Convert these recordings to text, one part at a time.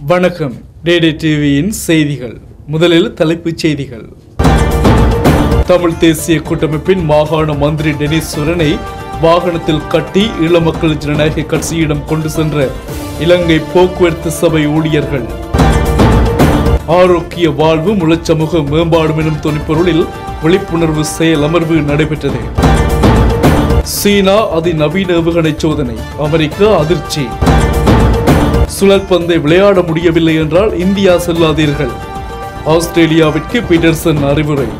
வணக்கம் டேடே டிவியின் செய்திகள் முதலில் தலைப்புச் செய்திகள் தமிழ் தேசிய கூட்டமைப்பின் மாகாண மந்திரி டெனிஸ் சுரனை வாகனத்தில் கட்டி ஈழ மக்கள் ஜனநாயக கட்சியிடம் கொண்டு சென்ற இலங்கை போக்குவரத்து சபை ஊழியர்கள் ஆரோக்கிய வாழ்வு முழச்சமூக மேம்பாடு எனும் துணிப்பொருளில் விழிப்புணர்வு செயல் அமர்வு நடைபெற்றது சீனா அதிநவீன ஏவுகணை சோதனை அமெரிக்கா அதிர்ச்சி சுழற்பந்தை விளையாட முடியவில்லை என்றால் இந்தியா செல்லாதீர்கள் ஆஸ்திரேலியாவிற்கு பீட்டர்சன் அறிவுரை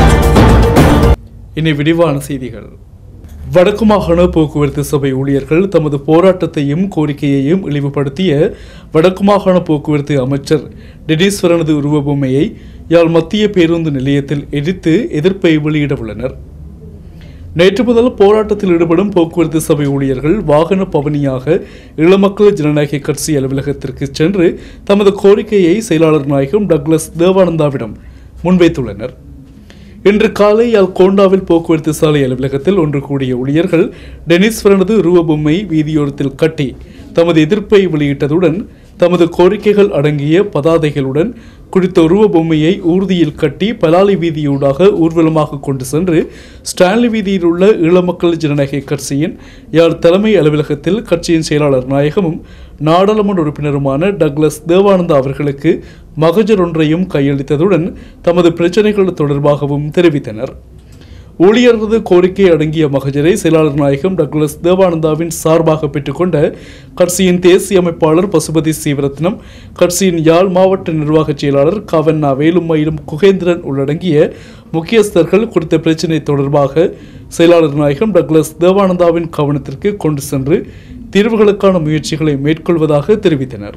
இனி விரிவான செய்திகள் வடக்கு மாகாண போக்குவரத்து சபை ஊழியர்கள் தமது போராட்டத்தையும் கோரிக்கையையும் இழிவுபடுத்திய வடக்கு மாகாண போக்குவரத்து அமைச்சர் டெனீஸ்வரனது உருவபொம்மையை யாழ் மத்திய பேருந்து நிலையத்தில் எரித்து எதிர்ப்பை வெளியிட உள்ளனர் நேற்று முதல் போராட்டத்தில் ஈடுபடும் போக்குவரத்து சபை ஊழியர்கள் வாகன பவனியாக இளமக்கள் ஜனநாயக கட்சி அலுவலகத்திற்கு சென்று தமது கோரிக்கையை செயலாளர் நாயகம் டக்ளஸ் தேவானந்தாவிடம் முன்வைத்துள்ளனர் இன்று காலை யாழ் கோண்டாவில் போக்குவரத்து சாலை அலுவலகத்தில் ஒன்று கூடிய ஊழியர்கள் டெனிஸ்வரனது உருவபொம்மை வீதியோரத்தில் கட்டி தமது எதிர்ப்பை வெளியிட்டதுடன் தமது கோரிக்கைகள் அடங்கிய பதாதைகளுடன் குறித்த உருவ பொம்மையை ஊர்தியில் கட்டி பலாலி வீதியூடாக ஊர்வலமாக கொண்டு சென்று ஸ்டான்லி வீதியில் உள்ள ஈழமக்கள் ஜனநாயக கட்சியின் யாழ் தலைமை அலுவலகத்தில் கட்சியின் செயலாளர் நாயகமும் நாடாளுமன்ற உறுப்பினருமான டக்ளஸ் தேவானந்தா அவர்களுக்கு மகஜர் ஒன்றையும் கையளித்ததுடன் தமது பிரச்சனைகள் தொடர்பாகவும் தெரிவித்தனர் ஊழியரது கோரிக்கை அடங்கிய மகஜரை செயலாளர் நாயகம் டக்ளஸ் தேவானந்தாவின் சார்பாக பெற்றுக்கொண்ட கட்சியின் தேசிய அமைப்பாளர் பசுபதி சீவரத்னம் கட்சியின் யாழ் மாவட்ட நிர்வாக செயலாளர் கவன்னா வேலுமயிலும் குகேந்திரன் உள்ளடங்கிய முக்கியஸ்தர்கள் குறித்த பிரச்சினை தொடர்பாக செயலாளர் நாயகம் டக்ளஸ் தேவானந்தாவின் கவனத்திற்கு கொண்டு சென்று தீர்வுகளுக்கான முயற்சிகளை மேற்கொள்வதாக தெரிவித்தனர்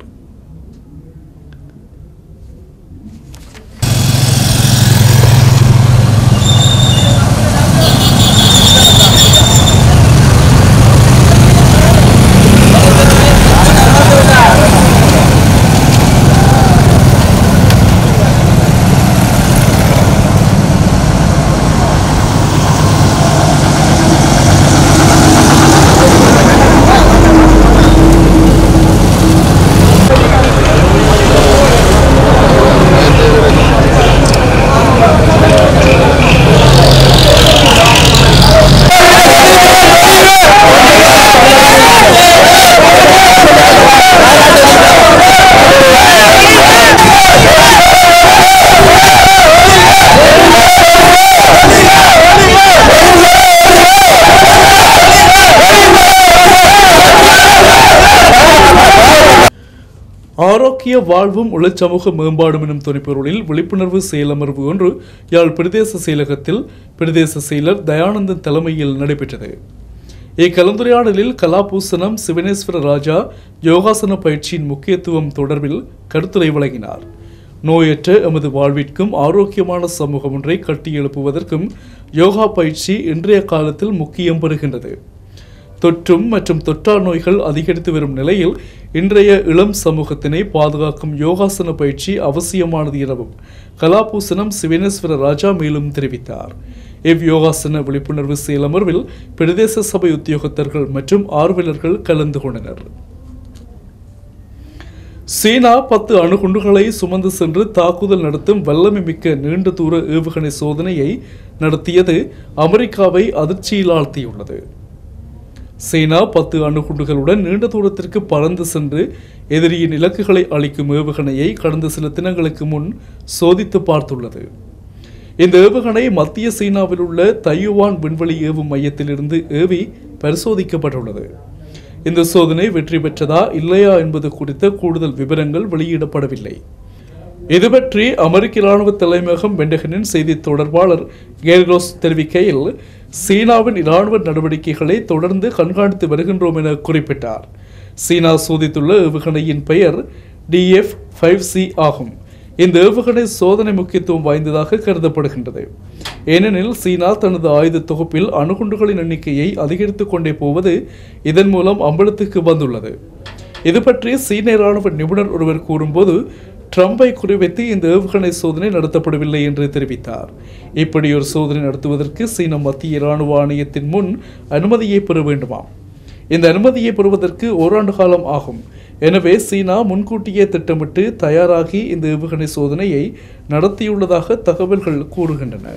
ஆரோக்கிய வாழ்வும் உளச்சமூக மேம்பாடும் எனும் துணைப்பொருளில் விழிப்புணர்வு செயலமர்வு ஒன்று யாழ் பிரதேச செயலகத்தில் பிரதேச செயலர் தயானந்தன் தலைமையில் நடைபெற்றது இக்கலந்துரையாடலில் கலாபூசணம் சிவனேஸ்வர ராஜா யோகாசன பயிற்சியின் முக்கியத்துவம் தொடர்பில் கருத்துரை வழங்கினார் நோயற்ற எமது வாழ்விற்கும் ஆரோக்கியமான சமூகம் ஒன்றை கட்டியெழுப்புவதற்கும் யோகா பயிற்சி இன்றைய காலத்தில் முக்கியம் பெறுகின்றது தொற்றும் மற்றும் தொற்றா நோய்கள் அதிகரித்து வரும் நிலையில் இன்றைய இளம் சமூகத்தினை பாதுகாக்கும் யோகாசன பயிற்சி அவசியமானது எனவும் கலாபூசணம் சிவனேஸ்வர ராஜா மேலும் தெரிவித்தார் இவ் யோகாசன விழிப்புணர்வு செயலமர்வில் பிரதேச சபை உத்தியோகத்தர்கள் மற்றும் ஆர்வலர்கள் கலந்து கொண்டனர் சீனா பத்து அணுகுண்டுகளை சுமந்து சென்று தாக்குதல் நடத்தும் வல்லமை மிக்க நீண்ட தூர ஏவுகணை சோதனையை நடத்தியது அமெரிக்காவை அதிர்ச்சியில் ஆழ்த்தியுள்ளது சீனா பத்து அணுகுண்டுகளுடன் நீண்ட தூரத்திற்கு பறந்து சென்று எதிரியின் இலக்குகளை அளிக்கும் ஏவுகணையை கடந்த சில தினங்களுக்கு முன் சோதித்து பார்த்துள்ளது இந்த ஏவுகணை மத்திய சீனாவில் உள்ள தையுவான் விண்வெளி ஏவும் மையத்திலிருந்து ஏவி பரிசோதிக்கப்பட்டுள்ளது இந்த சோதனை வெற்றி பெற்றதா இல்லையா என்பது குறித்த கூடுதல் விவரங்கள் வெளியிடப்படவில்லை இது பற்றி அமெரிக்க இராணுவ தலைமையகம் பெண்டகனின் செய்தி தொடர்பாளர் கேர்லோஸ் தெரிவிக்கையில் சீனாவின் இராணுவ நடவடிக்கைகளை தொடர்ந்து கண்காணித்து வருகின்றோம் என குறிப்பிட்டார் சீனா சோதித்துள்ள ஏவுகணையின் பெயர் டிஎஃப் ஃபைவ் சி ஆகும் இந்த ஏவுகணை சோதனை முக்கியத்துவம் வாய்ந்ததாக கருதப்படுகின்றது ஏனெனில் சீனா தனது ஆயுத தொகுப்பில் அணுகுண்டுகளின் எண்ணிக்கையை அதிகரித்துக் கொண்டே போவது இதன் மூலம் அம்பலத்துக்கு வந்துள்ளது இது பற்றி சீன இராணுவ நிபுணர் ஒருவர் கூறும்போது ட்ரம்பை குறிவைத்து இந்த ஏவுகணை சோதனை நடத்தப்படவில்லை என்று தெரிவித்தார் இப்படி ஒரு சோதனை நடத்துவதற்கு சீன மத்திய இராணுவ ஆணையத்தின் முன் அனுமதியை பெற வேண்டுமாம் இந்த அனுமதியை பெறுவதற்கு ஓராண்டு காலம் ஆகும் எனவே சீனா முன்கூட்டியே திட்டமிட்டு தயாராகி இந்த ஏவுகணை சோதனையை நடத்தியுள்ளதாக தகவல்கள் கூறுகின்றன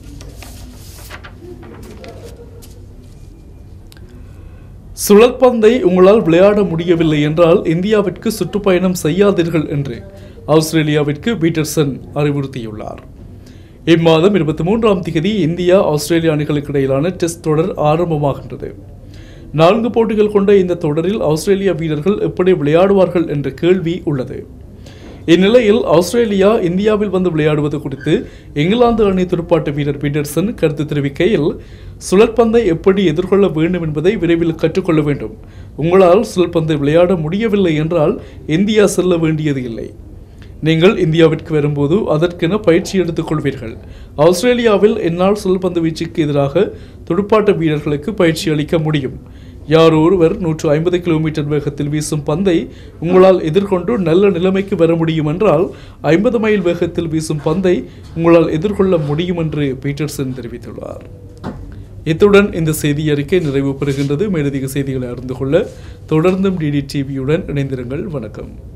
சுழற்பந்தை உங்களால் விளையாட முடியவில்லை என்றால் இந்தியாவிற்கு சுற்றுப்பயணம் செய்யாதீர்கள் என்று ஆஸ்திரேலியாவிற்கு பீட்டர்சன் அறிவுறுத்தியுள்ளார் இம்மாதம் இருபத்தி மூன்றாம் தேதி இந்தியா ஆஸ்திரேலியா அணிகளுக்கு இடையிலான டெஸ்ட் தொடர் ஆரம்பமாகின்றது நான்கு போட்டிகள் கொண்ட இந்த தொடரில் ஆஸ்திரேலியா வீரர்கள் எப்படி விளையாடுவார்கள் என்ற கேள்வி உள்ளது இந்நிலையில் ஆஸ்திரேலியா இந்தியாவில் வந்து விளையாடுவது குறித்து இங்கிலாந்து அணி துடுப்பாட்ட வீரர் பீட்டர்சன் கருத்து தெரிவிக்கையில் சுழற்பந்தை எப்படி எதிர்கொள்ள வேண்டும் என்பதை விரைவில் கற்றுக்கொள்ள வேண்டும் உங்களால் சுழற்பந்தை விளையாட முடியவில்லை என்றால் இந்தியா செல்ல வேண்டியது இல்லை நீங்கள் இந்தியாவிற்கு வரும்போது அதற்கென பயிற்சி எடுத்துக் கொள்வீர்கள் ஆஸ்திரேலியாவில் என்னால் சுழற்பந்து வீச்சுக்கு எதிராக துடுப்பாட்ட வீரர்களுக்கு பயிற்சி அளிக்க முடியும் யாரோ ஒருவர் நூற்று ஐம்பது கிலோமீட்டர் வேகத்தில் வீசும் பந்தை உங்களால் எதிர்கொண்டு நல்ல நிலைமைக்கு வர முடியும் என்றால் ஐம்பது மைல் வேகத்தில் வீசும் பந்தை உங்களால் எதிர்கொள்ள முடியும் என்று பீட்டர்சன் தெரிவித்துள்ளார் இத்துடன் இந்த செய்தி அறிக்கை நிறைவு பெறுகின்றது மேலதிக செய்திகளை அறிந்து கொள்ள தொடர்ந்தும் டிடி டிவியுடன் இணைந்திருங்கள் வணக்கம்